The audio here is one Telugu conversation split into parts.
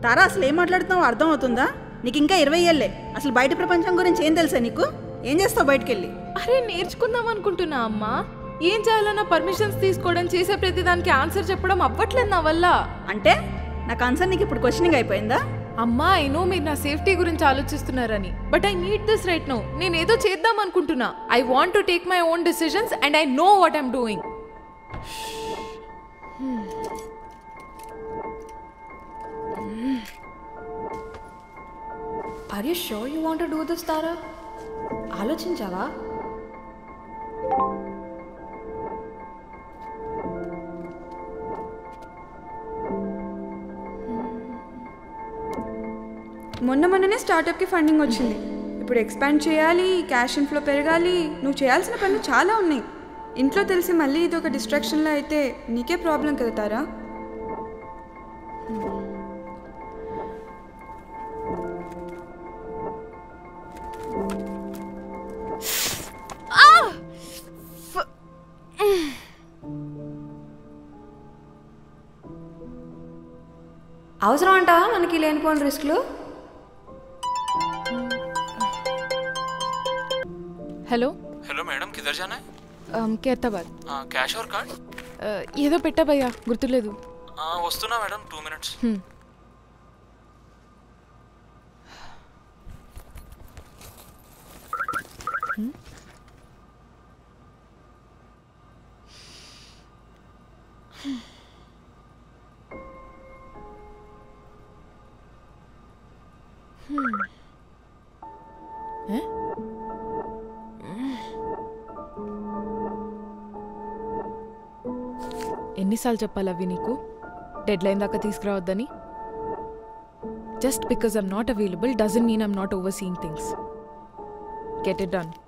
తారా అసలు ఏం మాట్లాడుతున్నావు అర్థం అవుతుందా నీకు ఇంకా ఇరవై ఏళ్ళే అసలు బయట ప్రపంచం గురించి ఏం తెలుసా నీకు ఏం చేస్తావు బయటకెళ్ళి అరే నేర్చుకుందాం అనుకుంటున్నా అమ్మా ఏం చేయాలన్నా పర్మిషన్స్ తీసుకోవడం చేసే ప్రతిదానికి ఆన్సర్ చెప్పడం అవ్వట్లేదు నా వల్ల అంటే నా కన్సర్న్ నీకు ఇప్పుడు క్వశ్చనింగ్ అయిపోయిందా అమ్మా ఐ నో మీరు నా సేఫ్టీ గురించి ఆలోచిస్తున్నారని but I need this right no నేను ఏదో చేద్దాం అనుకుంటున్నా I want to take my own decisions and I know what I'm doing are you sure you want do this Tara ఆలోచించావా మొన్న మొన్ననే స్టార్టప్కి ఫండింగ్ వచ్చింది ఇప్పుడు ఎక్స్పాండ్ చేయాలి క్యాష్ ఇన్ఫ్లో పెరగాలి నువ్వు చేయాల్సిన పనులు చాలా ఉన్నాయి ఇంట్లో తెలిసి మళ్ళీ ఇది ఒక డిస్ట్రాక్షన్లో అయితే నీకే ప్రాబ్లం కదా తారా అవసరం అంటావా మనకి లేనిపోయిన రిస్క్లు హలో हेलो मैडम किधर जाना है కేతాబాద్ ఆ, క్యాష్ ఆర్ కార్డ్ ఏదో పెట్టాబయ్యా గుర్తులేదు ఆ, వస్తున్నా మేడం టూ మినిట్స్ Hmm. ఎన్నిసార్లు చెప్పాలి అవి నీకు డెడ్ లైన్ దాకా తీసుకురావద్దని just because I'm not available doesn't mean I'm not overseeing things get it done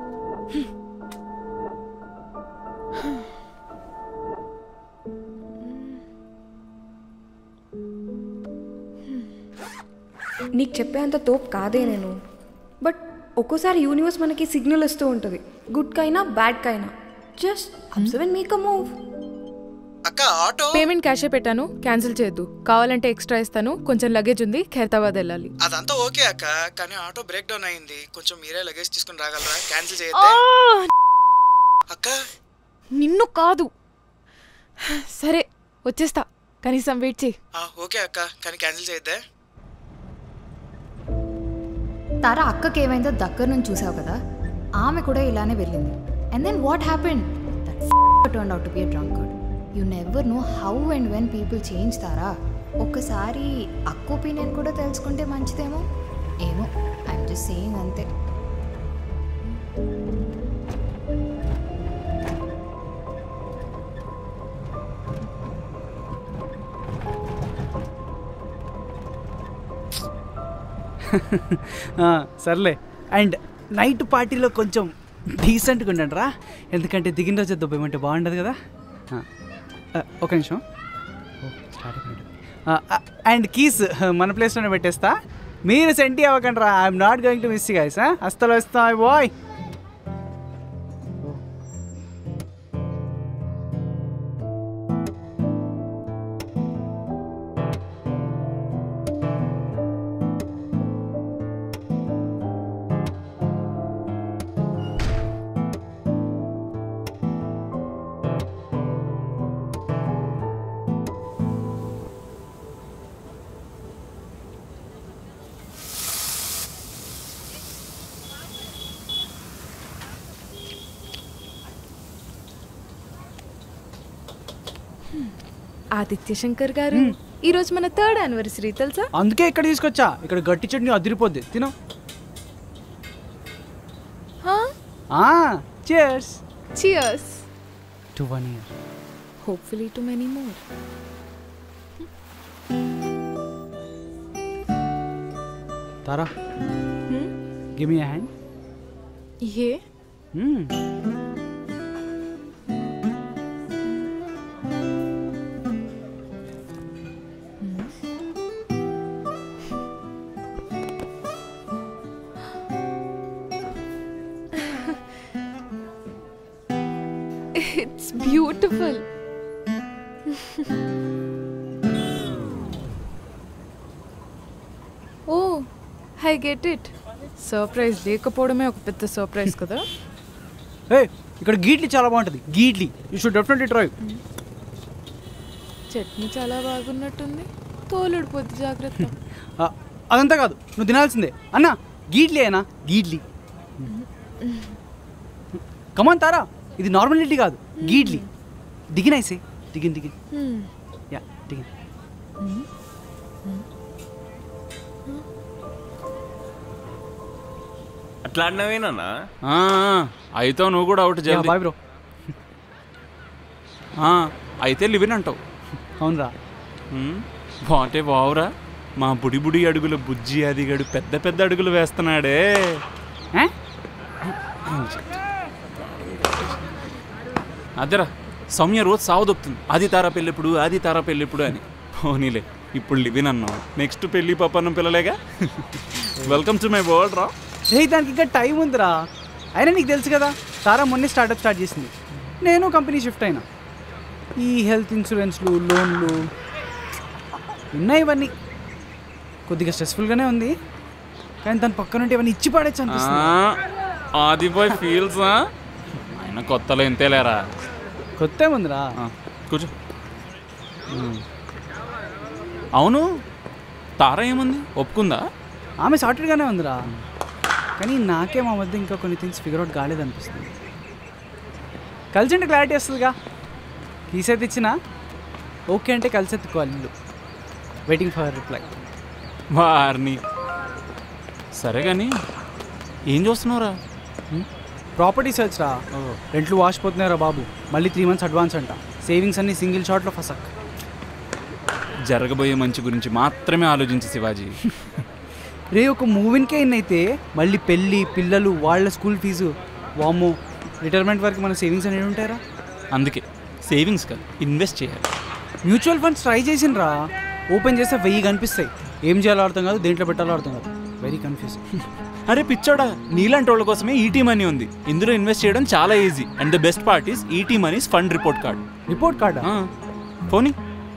నీకు చెప్పేంత తోపు కాదే నేను బట్ ఒక్కోసారి యూనివర్స్ మనకి సిగ్నల్ ఇస్తూ ఉంటుంది గుడ్ కైనా బ్యాడ్ కైనా just observe and make a move అక్క ఆటో పేమెంట్ క్యాషే పెట్టాను క్యాన్సిల్ చేయొద్దు కావాలంటే ఎక్స్ట్రా ఇస్తాను కొంచెం లగేజ్ ఉంది ఖైరతాబాద్ వెళ్ళాలి అదంతా ఓకే అక్క కానీ ఆటో బ్రేక్ డౌన్ అయింది కొంచెం మీరే లగేజ్ తీసుకుని రాగలరా క్యాన్సిల్ చేయొద్దే అక్క నిన్ను కాదు సరే వచ్చేస్తా కనీసం వెయిట్ చేయి ఆ, ఓకే అక్క కానీ క్యాన్సిల్ చేయొద్దే తారా అక్కకి ఏమైందో దగ్గర నుంచి చూసావు కదా ఆమె కూడా ఇలానే వెళ్ళింది and then what happen that turn out to be drunkard you never know how and when people change Tara ఒక్కసారి అక్క ఒపీనియన్ కూడా తెలుసుకుంటే మంచిదేమో ఏమో ఐఎమ్ జస్ట్ సేయింగ్ అంతే ఆ, సర్లే అండ్ నైట్ పార్టీలో కొంచెం డీసెంట్గా ఉండండి రా ఎందుకంటే దిగిన రోజే దుబ్బేమంటే బాగుండదు కదా ఆ, ఆ, ఒక నిమిషం ఓ, స్టార్ట్ అయిపోయింది. ఆ, ఆ, అండ్ కీస్ మన ప్లేస్లోనే పెట్టేస్తా మీరు సెంటి అవ్వకండి రా I'm not going to miss guys అస్తలు వస్తా బాయ్ ఆదిత్య శంకర్ గారు ఈ రోజు మన థర్డ్ యానివర్సరీ తెలుసా అందుకే ఇక్కడ తీసుకొచ్చా ఇక్కడ గట్టి చట్నీ అదిరిపోద్ది తిను cheers cheers to one year hopefully to many more Tara give me hand a it's beautiful I get it surprise లేకపోవడమే ఒక పెద్ద సర్ప్రైజ్ కదా ఏ ఇక్కడ గీట్లీ చాలా బాగుంటుంది గీట్లీ you should definitely try chutney చాలా బాగున్నట్టుంది తోలుడిపోద్ది జాగ్రత్త అదంతా కాదు నువ్వు తినాల్సిందే అన్న గీట్లీ అయినా గీట్లీ కమాన్ తారా ఇది నార్మల్ కాదు గీట్లీ దిగినాయిసే దిగిన్ దిగిన్ Hmm. యా దిగిన్ అట్లా అన్నవేనా ఆ, అయితే నువ్వు కూడా అవుట్ జల్దీ బాయ్ బ్రో ఆ, అయితే లివిన్ అంటావు అవునరా ఉమ్, బాటే బావురా మా బుడి బుడి అడుగుల బుజ్జి అదిగడు పెద్ద పెద్ద అడుగులు వేస్తున్నాడే ఏ? అదేరా సౌమ్య రోజు సావు దొప్పుతుంది అది తారా పెళ్ళెప్పుడు అది తారా పెళ్ళెప్పుడు అని పోనీలే ఇప్పుడు లివిన్ అన్నావు నెక్స్ట్ పెళ్ళి పప్పన్నం పిల్లలేగా వెల్కమ్ టు మై వరల్డ్ రా ఏ దానికి ఇంకా టైం ఉందిరా అయినా నీకు తెలుసు కదా తారా మొన్నే స్టార్ట్అప్ స్టార్ట్ చేసింది నేను కంపెనీ షిఫ్ట్ అయినా ఈ హెల్త్ ఇన్సూరెన్స్లు లోన్లు ఉన్నాయి ఇవన్నీ కొద్దిగా స్ట్రెస్ఫుల్గానే ఉంది కానీ దాని పక్కన ఉంటే ఇవన్నీ ఇచ్చి పడేచ్చు అనిపిస్తుంది ఆది బాయ్ ఫీల్స్ ఆయన కొత్తలో ఎంతేలేరా కొత్త ఏముందిరా ఆ, కూర్చో ఉమ్. అవును తార ఏముంది ఒప్పుకుందా ఆమె సార్టెడ్గానే ఉందిరా కానీ నాకే మా మధ్య ఇంకా కొన్ని థింగ్స్ ఫిగర్ అవుట్ కాలేదనిపిస్తుంది కలిసి ఉంటే క్లారిటీ వస్తుందిగా కీస్ అయితే ఇచ్చినా ఓకే అంటే కలిసి ఎత్తుకోవాలి ఇల్లు వెయిటింగ్ ఫర్ రిప్లై వారిని సరే కానీ ఏం చూస్తున్నావురా ప్రాపర్టీ సర్చ్ రా రెంట్లు వాసిపోతున్నారా బాబు మళ్ళీ త్రీ మంత్స్ అడ్వాన్స్ అంట సేవింగ్స్ అన్ని సింగిల్ షాట్లో ఫసక్ జరగబోయే మంచి గురించి మాత్రమే ఆలోచించి శివాజీ రే ఒక మూవీనికే ఇన్ అయితే మళ్ళీ పెళ్ళి పిల్లలు వాళ్ళ స్కూల్ ఫీజు వామ్మో రిటైర్మెంట్ వరకు మన సేవింగ్స్ అనేవి ఉంటాయరా అందుకే సేవింగ్స్ కాదు ఇన్వెస్ట్ చేయాలి మ్యూచువల్ ఫండ్స్ ట్రై చేసిండ్రా ఓపెన్ చేస్తే వెయ్యి కనిపిస్తాయి ఏం చేయాలో అర్థం కాదు దేంట్లో పెట్టాలో అర్థం కాదు వెరీ కన్ఫ్యూజ్ అరే పిచ్చోడా నీలాంటి వాళ్ళ కోసమే ఈటీ మనీ ఉంది ఇందులో ఇన్వెస్ట్ చేయడం చాలా easy and the best part is ET Money's fund report card report కార్డా పోనీ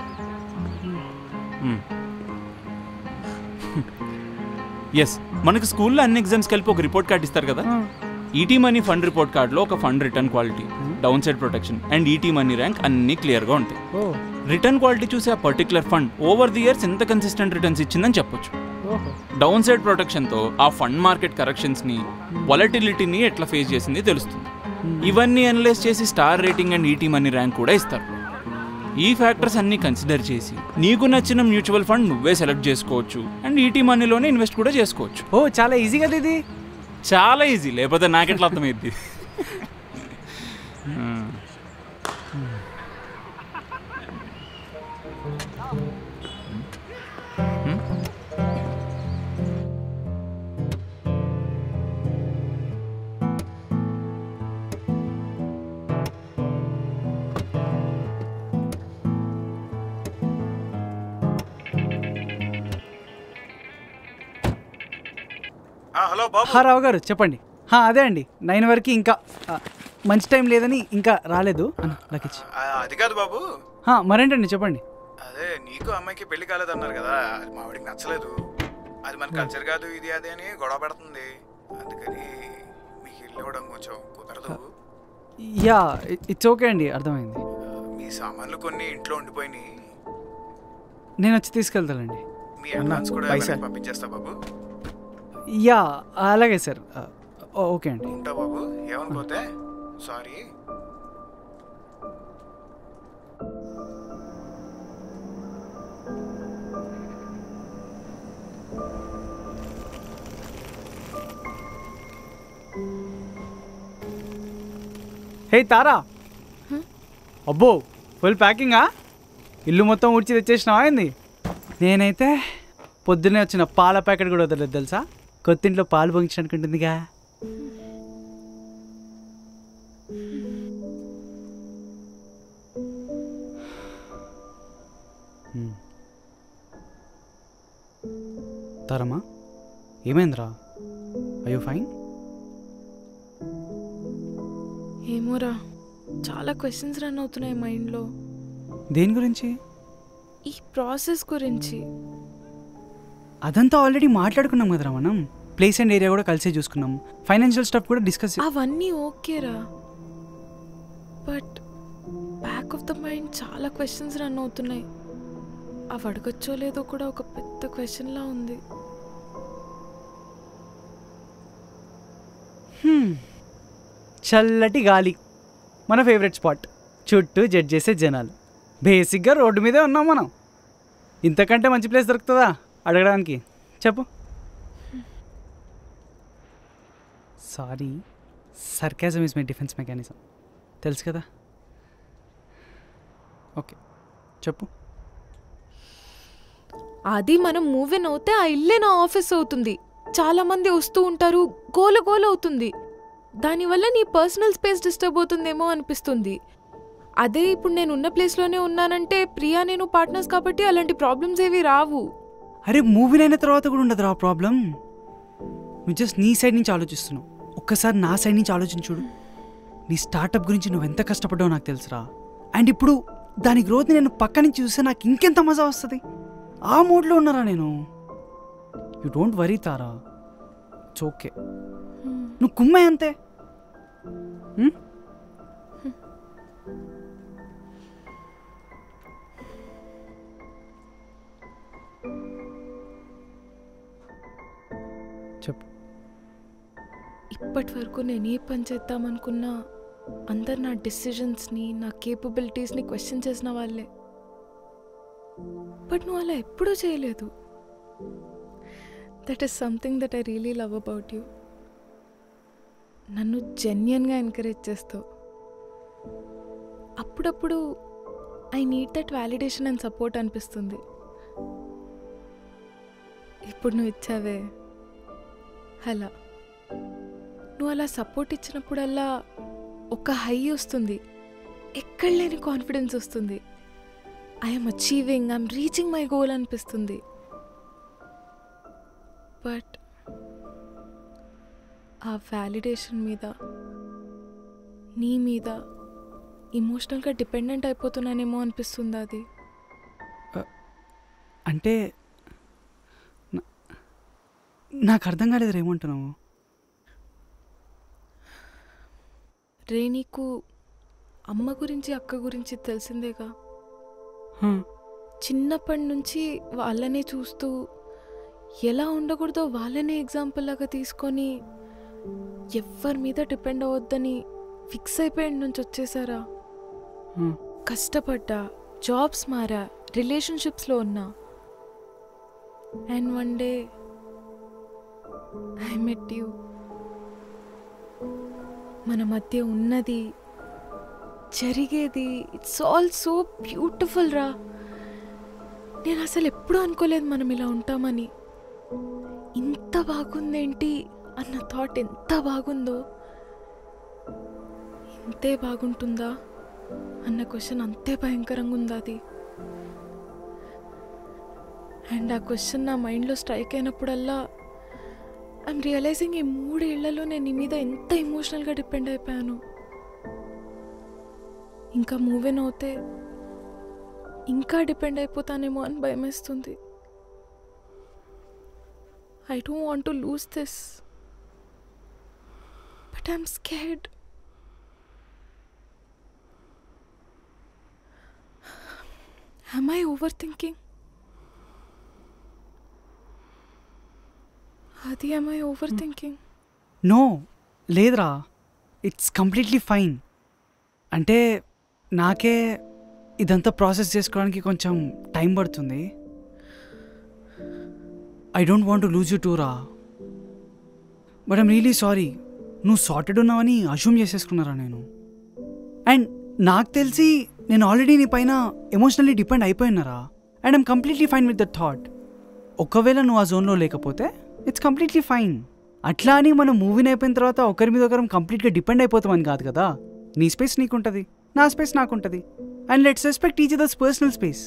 ఎస్ మనకు స్కూల్లో అన్ని ఎగ్జామ్స్ కలిపి ఒక రిపోర్ట్ కార్డ్ ఇస్తారు కదా ఈటీ మనీ ఫండ్ రిపోర్ట్ కార్డులో ఒక fund return quality downside protection and ET Money rank అన్ని క్లియర్గా ఉంటాయి ఓ రిటర్న్ క్వాలిటీ చూసి ఆ particular fund over the years ఎంత కన్సిస్టెంట్ రిటర్న్స్ ఇచ్చిందని చెప్పొచ్చు ఓహో డౌన్ సైడ్ ప్రొటెక్షన్తో ఆ ఫండ్ మార్కెట్ కరెక్షన్స్ని వాలటిలిటీని ఎట్లా ఫేస్ చేసింది తెలుస్తుంది ఇవన్నీ అనలైజ్ చేసి star rating and ET Money rank కూడా ఇస్తారు ఈ ఫ్యాక్టర్స్ అన్ని కన్సిడర్ చేసి నీకు నచ్చిన మ్యూచువల్ ఫండ్ నువ్వే సెలెక్ట్ చేసుకోవచ్చు అండ్ ఈటీ మనీలోనే ఇన్వెస్ట్ కూడా చేసుకోవచ్చు ఓ చాలా ఈజీ కదా ఇది చాలా ఈజీ లేకపోతే నాకెట్లా అర్థమైద్ది ఆ. హలో బాబు హా రావు గారు చెప్పండి హా అదే అండి నైన్ వరకు ఇంకా ఆ, మంచి టైం లేదని ఇంకా రాలేదు అన్న లకిచ్ ఆ, అది కాదు బాబు హా మరేంటండి చెప్పండి అదే నీకు అమ్మాయికి పెళ్లి కాలేదన్నారు కదా అది మా వాడికి నచ్చలేదు అది మన కల్చర్ కాదు ఇది అది అని గొడవ పెడుతుంది అందుకని మీకు ఇల్లు ఇవ్వడం కొంచెం కుదరదు యా ఇట్స్ ఓకే అండి అర్థమైంది మీ సామాన్లు కొన్ని ఇంట్లో ఉండిపోయినాయి నేను వచ్చి తీసుకెళ్తానండి మీ అడ్వాన్స్ కూడా పైసా. వెనక్కి పంపించేస్తా బాబు యా అలాగే సార్ ఆ, ఓ- ఓకే అండి ఉంటా బాబు ఏమనుకోతే సారీ హే తారా అబ్బో ఫుల్ ప్యాకింగా ఇల్లు మొత్తం ఊడ్చి తెచ్చేసినావా ఏంది నేనైతే పొద్దున్నే వచ్చిన పాల ప్యాకెట్ కూడా వదలలేదు తెలుసా కొత్తింట్లో పాలు పొంగించనుకుంటుందిగా హ్మ్. తారమ్మా ఏమైందిరా అయ్యో ఫైన్ ఏమోరా చాలా క్వశ్చన్స్ రన్ అవుతున్నాయి మైండ్లో దేని గురించి ఈ ప్రాసెస్ గురించి అదంతా ఆల్రెడీ మాట్లాడుకున్నాం కదరా మనం ప్లేస్ అండ్ ఏరియా కూడా కలిసే చూసుకున్నాం ఫైనాన్షియల్ స్టఫ్ కూడా డిస్కస్ అవన్నీ ఓకేరా but back of the mind చాలా క్వశ్చన్స్ రన్ అవుతున్నాయి అవి అడగచ్చో లేదో కూడా ఒక పెద్ద క్వశ్చన్లా ఉంది చల్లటి గాలి మన ఫేవరెట్ స్పాట్ చుట్టూ జడ్జ్ చేసే జనాలు బేసిక్గా రోడ్డు మీదే ఉన్నాం మనం ఇంతకంటే మంచి ప్లేస్ దొరుకుతుందా అడగడానికి చెప్పు sorry sarcasm is my defence mechanism తెలుసు కదా ఓకే చెప్పు అది మనం మూవ్ ఇన్ అవుతే ఆ ఇల్లే నా ఆఫీస్ అవుతుంది చాలా మంది వస్తూ ఉంటారు గోల గోల అవుతుంది దానివల్ల నీ పర్సనల్ స్పేస్ డిస్టర్బ్ అవుతుందేమో అనిపిస్తుంది అదే ఇప్పుడు నేను ఉన్న ప్లేస్లోనే ఉన్నానంటే ప్రియా నేను పార్ట్నర్స్ కాబట్టి అలాంటి ప్రాబ్లమ్స్ ఏవి రావు అరే మూవీ అయిన తర్వాత కూడా ఉండదు ఆ ప్రాబ్లం నువ్వు జస్ట్ నీ సైడ్ నుంచి ఆలోచిస్తున్నావు ఒక్కసారి నా సైడ్ నుంచి ఆలోచించుడు నీ స్టార్టప్ గురించి నువ్వు ఎంత కష్టపడ్డావో నాకు తెలుసురా అండ్ ఇప్పుడు దాని గ్రోత్ని నేను పక్క నుంచి చూస్తే నాకు ఇంకెంత మజా వస్తుంది ఆ మూడ్లో ఉన్నారా నేను you don't worry Tara it's okay నువ్వు కుమ్మే అంతే హ్మ్? చెప్పు ఇప్పటి వరకు నేను ఏ పని చేద్దామనుకున్నా అందరు నా డెసిషన్స్ని నా కేపబిలిటీస్ని క్వశ్చన్ చేసిన వాళ్ళే బట్ నువ్వు అలా ఎప్పుడూ చేయలేదు that is something that I really love about you నన్ను జెన్యున్గా ఎంకరేజ్ చేస్తావు అప్పుడప్పుడు I need that validation and support అనిపిస్తుంది ఇప్పుడు నువ్వు ఇచ్చావే అలా నువ్వు అలా సపోర్ట్ ఇచ్చినప్పుడల్లా ఒక హై వస్తుంది ఎక్కడ లేని కాన్ఫిడెన్స్ వస్తుంది I'm achieving I'm reaching my goal అనిపిస్తుంది బట్ ఆ వ్యాలిడేషన్ మీద నీ మీద ఇమోషనల్గా డిపెండెంట్ అయిపోతున్నానేమో అనిపిస్తుంది అది అంటే నా- నాకు అర్థం కాలేదు ఏమంటున్నావు రే నీకు అమ్మ గురించి అక్క గురించి తెలిసిందేగా హ, చిన్నప్పటి నుంచి వాళ్ళనే చూస్తూ ఎలా ఉండకూడదో వాళ్ళనే ఎగ్జాంపుల్ లాగా తీసుకొని ఎవ్వరి మీద డిపెండ్ అవ్వద్దని ఫిక్స్ అయిపోయి నుంచి వచ్చేసారా హ. కష్టపడ్డా జాబ్స్ మారా రిలేషన్షిప్స్లో ఉన్నా and one day I met you మన మధ్య ఉన్నది జరిగేది ఇట్స్ ఆల్ సో బ్యూటిఫుల్ రా నేను అసలు ఎప్పుడూ అనుకోలేదు మనం ఇలా ఉంటామని ఇంత బాగుందేంటి అన్న థాట్ ఎంత బాగుందో ఇంతే బాగుంటుందా అన్న క్వశ్చన్ అంతే భయంకరంగా ఉంది అది అండ్ ఆ క్వశ్చన్ నా మైండ్లో స్ట్రైక్ అయినప్పుడల్లా ఐమ్ రియలైజింగ్ ఈ మూడేళ్లలో నేను నీ మీద ఎంత ఎమోషనల్గా డిపెండ్ అయిపోయాను ఇంకా మూవెన్ అవుతే ఇంకా డిపెండ్ అయిపోతానేమో అని భయమేస్తుంది I don't want to lose this but I'm scared Am I overthinking? Adi, am I overthinking? No లేదురా ఇట్స్ కంప్లీట్లీ ఫైన్ అంటే నాకే ఇదంతా ప్రాసెస్ చేసుకోవడానికి కొంచెం టైం పడుతుంది I don't want to lose you too రా బట్ ఐమ్ రియలీ సారీ నువ్వు సార్టెడ్ ఉన్నావని అష్యూమ్ చేసేసుకున్నారా నేను అండ్ నాకు తెలిసి నేను ఆల్రెడీ నీ పైన ఎమోషనల్లీ డిపెండ్ అయిపోయినారా and I'm completely fine with the thought ఒకవేళ నువ్వు ఆ జోన్లో లేకపోతే ఇట్స్ కంప్లీట్లీ ఫైన్ అట్లా అని మనం మూవీని అయిపోయిన తర్వాత ఒకరి మీద ఒకరం కంప్లీట్గా డిపెండ్ అయిపోతామని కాదు కదా నీ స్పేస్ నీకుంటుంది నా స్పేస్ నాకుంటుంది and let's respect each others personal space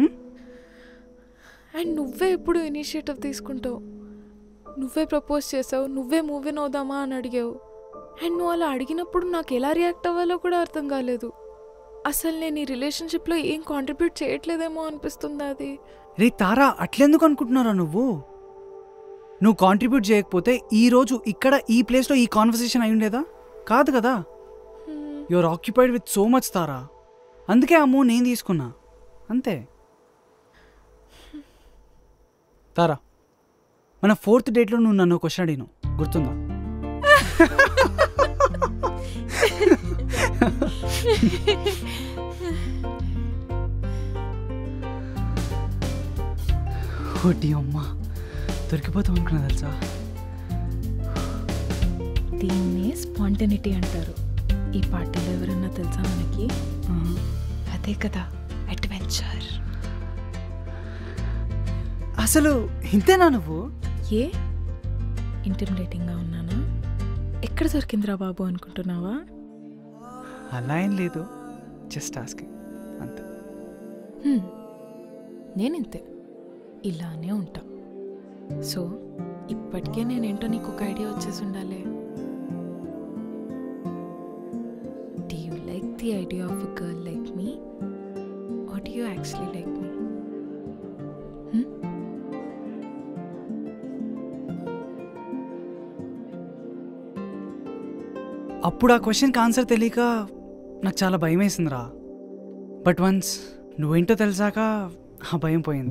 and నువ్వే ఎప్పుడు ఇనిషియేటివ్ తీసుకుంటావు నువ్వే ప్రపోజ్ చేసావు నువ్వే మూవీని అవుదామా అని అడిగావు అండ్ నువ్వు అలా అడిగినప్పుడు నాకు ఎలా రియాక్ట్ అవ్వాలో కూడా అర్థం కాలేదు అసలు నేను ఈ రిలేషన్షిప్లో ఏం కాంట్రిబ్యూట్ చేయట్లేదేమో అనిపిస్తుంది అది రే తారా అట్లెందుకు అనుకుంటున్నారా నువ్వు నువ్వు కాంట్రిబ్యూట్ చేయకపోతే ఈ రోజు ఇక్కడ ఈ ప్లేస్లో ఈ కాన్వర్సేషన్ అయి ఉండేదా కాదు కదా your occupied with so much Tara అందుకే అమ్మో నేను తీసుకున్నా అంతే తారా మన ఫోర్త్ డేట్లో నువ్వు నన్ను క్వశ్చన్ అడిగినావు గుర్తుందా ఓటి అమ్మా దొరికిపోతాం అనుకున్నా తెలుసా దీన్నే స్పాంటనిటీ అంటారు ఈ పార్టీలో ఎవరన్నా తెలుసా మనకి అదే కదా అడ్వెంచర్ అసలు ఇంతేనా నువ్వు ఏ ఇంటిమిడేటింగ్గా ఉన్నానా ఎక్కడ దొరికిందిరా బాబు అనుకుంటున్నావా అలా ఏం లేదు జస్ట్ ఆస్కింగ్ అంతే హ్మ్. నేనింతే ఇలానే ఉంటా సో ఇప్పటికే నేనేంటో నీకు ఒక ఐడియా వచ్చేసి ఉండాలి do you like the idea of a girl like me or do you actually like me అప్పుడు ఆ క్వశ్చన్కి ఆన్సర్ తెలియక నాకు చాలా భయం వేసిందిరా బట్ వన్స్ నువ్వేంటో తెలిసాక ఆ భయం పోయింది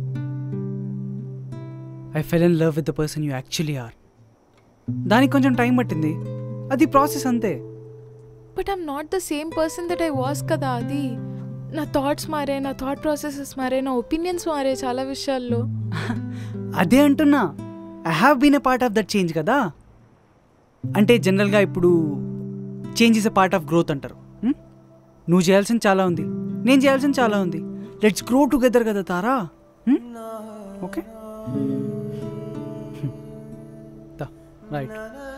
I fell in love with the person you actually are దానికి కొంచెం టైం పట్టింది అది ప్రాసెస్ అంతే but I'm not the same person that I was కదా అది నా థాట్స్ మారే నా థాట్ ప్రాసెసెస్ మారే నా ఒపీనియన్స్ మారే చాలా విషయాల్లో అదే అంటున్నా I have been a part of that change కదా అంటే జనరల్గా ఇప్పుడు change is a part of growth అంటారు హ్మ్? నువ్వు చేయాల్సింది చాలా ఉంది నేను చేయాల్సింది చాలా ఉంది లెట్స్ గ్రో టుగెదర్ కదా తారా ఓకే రైట్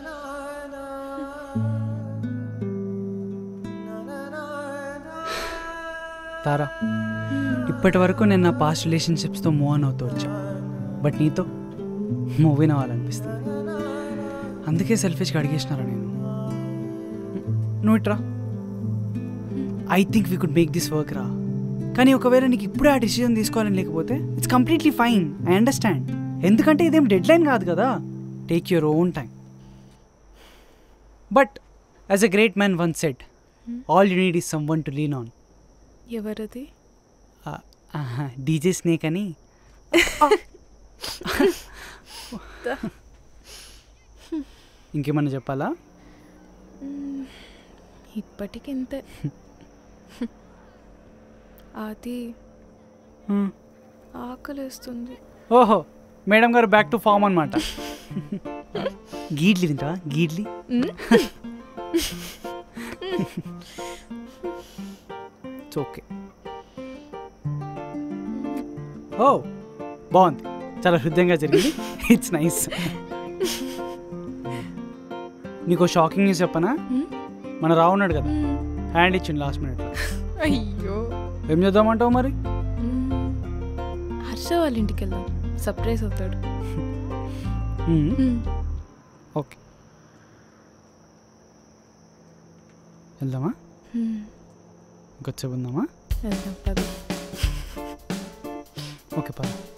తారా ఇప్పటి వరకు నేను నా పాస్ట్ రిలేషన్షిప్స్తో మూవ్ ఆన్ అవుతూ వచ్చా బట్ నీతో మూవ్ ఇన్ అవ్వాలనిపిస్తుంది అందుకే సెల్ఫిష్గా అడిగేసినారా నేను నువ్వు ఇట్రా I think we could make this work రా కానీ ఒకవేళ నీకు ఇప్పుడే ఆ డిసిజన్ తీసుకోవాలని లేకపోతే it's completely fine I understand ఎందుకంటే ఇదేం డెడ్ లైన్ కాదు కదా take your own time but as a great man once said all you need is someone to lean on ఎవరది డీజే స్నేక్ అని ఇంకేమన్నా చెప్పాలా ఇప్పటికి ఇంతే అది Hmm. ఆకలేస్తుంది ఓహో మేడం గారు బ్యాక్ టు ఫామ్ అనమాట గీడ్లీ తింటా గీడ్లీ ఇట్స్ ఓకే ఓ బాగుంది చాలా హృదయంగా జరిగింది ఇట్స్ నైస్ నీకు షాకింగ్ న్యూస్ చెప్పనా మన రావు ఉన్నాడు కదా హ్యాండ్ ఇచ్చిండు లాస్ట్ మినిట్ అయ్యో ఏం చేద్దామంటావు మరి మ్మ్. హర్ష వాళ్ళ ఇంటికి వెళ్దాం సర్ప్రైజ్ అవుతాడు మ్మ్. మ్మ్. ఓకే వెళ్దామా మ్మ్. ఇంకొచ్చేపు ఉందామా వెళ్దాం పద ఓకే పద